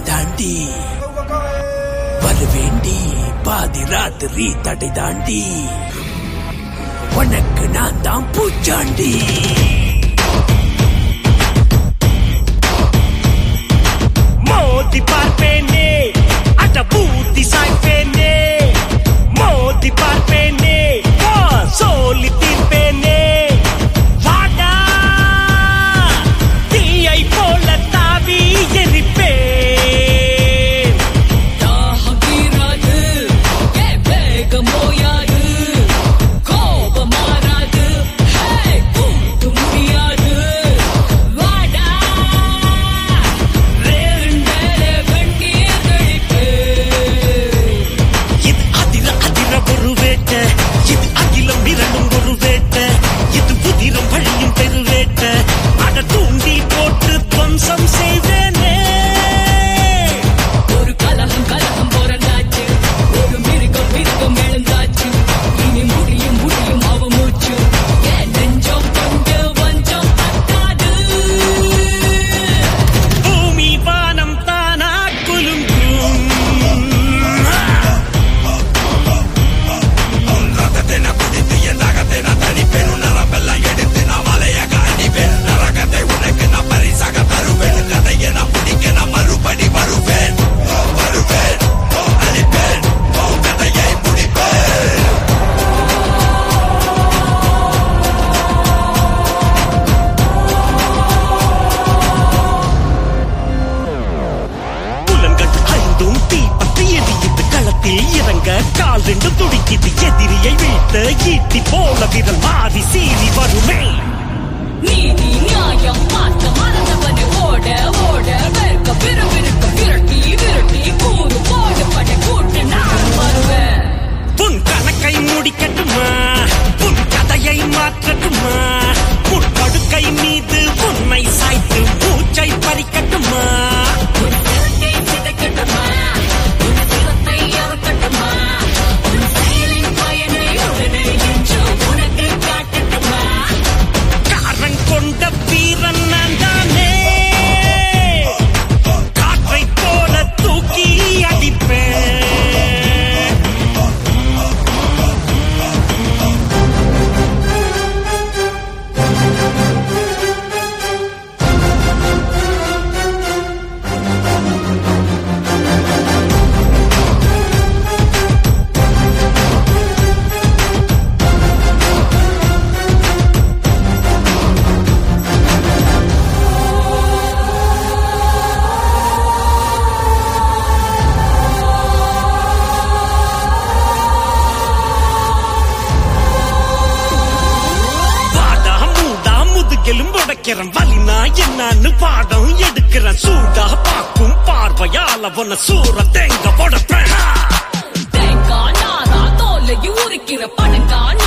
தாண்டி வருவேண்டி பாதி ராத்திரி தடை தாண்டி உனக்கு நான் தான் பூச்சாண்டி மோதி பார்ப்பேனே அட பூத்தி சாய்ப்பேனே மோதி பார்ப்பேனே ஓ சோலி தீர்ப்பேனே வாடா தீயை போல தாவி எரிப்பேன் தாகீராது ஏ வேகமோயாது கோபமாறாது ஹே கூட்டு முடியாது வாடா வேண்டே வெண்ணீர் கழிப்பு இது அதிர அதிர ஒரு வேட்ட இது அகிலம் இரண்டும் ஒரு வேட்ட இது புதிரும் வழியும் பெருவேட்ட அட தூண்டி போட்டு துவம்சம் செய்வேனே ஒரு கலகம் கலகம் பிறந்தாச்சு ஒரு மிருகம் மிருகம் எழுந்தாச்சு இனி முடியும் முடியும் அவ மூச்சு ஏன் நெஞ்சம் கொண்டு வஞ்சம் பத்தாது பூமி வானம் தானா குலுங்கும் புலன்கள் ஐந்தும் தீப்பற்றி எரியுது களத்தில் இறங்க கால் ரெண்டு துடிக்குது எதிரியை வீழ்த்த ஈட்டி போல விரல் மாறி சீறி வருமே நீதி நியாயம் பார்க்க மறந்தவனை ஓட ஓட வெறுக்க விறுவிறுக்க விரட்டி விரட்டி கூறு போடு பட கூட்டு நான் வருவேன் உன் கணக்கை முடிக்கட்டுமா உன் கதையை மாற்றட்டுமா உன் படுக்கை மீது உன்னை சாய்த்து மூச்சை பறிக்கட்டுமா உன் சிரத்தை சிதைக்கட்டுமா உன் சிரத்தை அறுக்கட்டுமா உன் செயலின் பயனை உடனே என்று உனக்கு காட்டட்டுமா காரன் கொண்ட வீரன் நான் தானே காற்றை போல தூக்கி அடிப்பேன் வாடா மூடா முதுகெலும் உடைக்கிறேன் வலினா என்னன்னு பாடம் எடுக்கிறேன் சூடா பார்க்கும் பார்வையால உன்னை சூற தேங்க உடப்பேன் தேங்காய் நாரா தோலை உரிக்கிற பணங்காய்